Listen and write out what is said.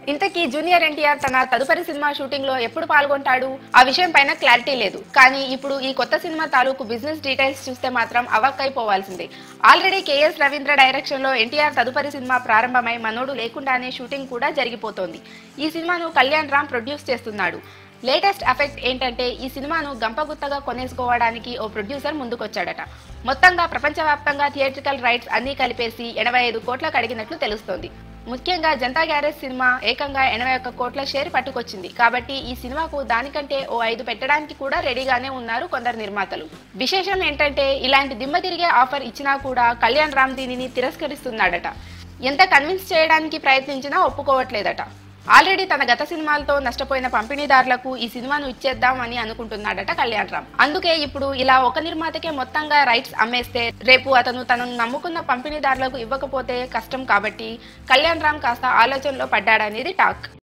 ఇంతకీ జూనియర్ ఎన్టీఆర్ తన తదుపరి సినిమా షూటింగ్ లో ఎప్పుడు పాల్గొంటాడు ఆ విషయం పైన క్లారిటీ లేదు కానీ ఇప్పుడు ఈ కొత్త సినిమా తాలూకు బిజినెస్ డీటెయిల్స్ చూస్తే మాత్రం అవాక్కైపోవాల్సిందే ఆల్రెడీ కేఎస్ రవీంద్ర డైరెక్షన్ లో ఎన్టీఆర్ తదుపరి సినిమా ప్రారంభమై మనోడు లేకుండానే షూటింగ్ కూడా జరిగిపోతోంది ఈ సినిమాను కళ్యాణ్ రామ్ ప్రొడ్యూస్ చేస్తున్నాడు లేటెస్ట్ ఎఫెక్ట్ ఏంటంటే ఈ సినిమాను గంపగుత్తగా కొనేసుకోవడానికి ఓ ప్రొడ్యూసర్ ముందుకొచ్చాడట మొత్తంగా ప్రపంచవ్యాప్తంగా థియేట్రికల్ రైట్స్ అన్నీ కలిపేసి ఎనభై ఐదు కోట్లకు అడిగినట్లు తెలుస్తోంది ముఖ్యంగా జనతా గ్యారేజ్ సినిమా ఏకంగా ఎనభై ఒక్క కోట్ల షేర్ పట్టుకొచ్చింది కాబట్టి ఈ సినిమాకు దానికంటే ఓ ఐదు పెట్టడానికి కూడా రెడీగానే ఉన్నారు కొందరు నిర్మాతలు విశేషం ఏంటంటే ఇలాంటి దిమ్మ తిరిగే ఆఫర్ ఇచ్చినా కూడా కళ్యాణ్ రామ్ దీనిని తిరస్కరిస్తున్నాడట ఎంత కన్విన్స్ చేయడానికి ప్రయత్నించినా ఒప్పుకోవట్లేదట ఆల్రెడీ తన గత సినిమాలతో నష్టపోయిన పంపిణీదారులకు ఈ సినిమాను ఇచ్చేద్దాం అని అనుకుంటున్నాడట కళ్యాణ్ రామ్ అందుకే ఇప్పుడు ఇలా ఒక నిర్మాతకే మొత్తంగా రైట్స్ అమ్మేస్తే రేపు అతను తనను నమ్ముకున్న పంపిణీదారులకు ఇవ్వకపోతే కష్టం కాబట్టి కళ్యాణ్ రామ్ కాస్త ఆలోచనలో పడ్డాడనేది టాక్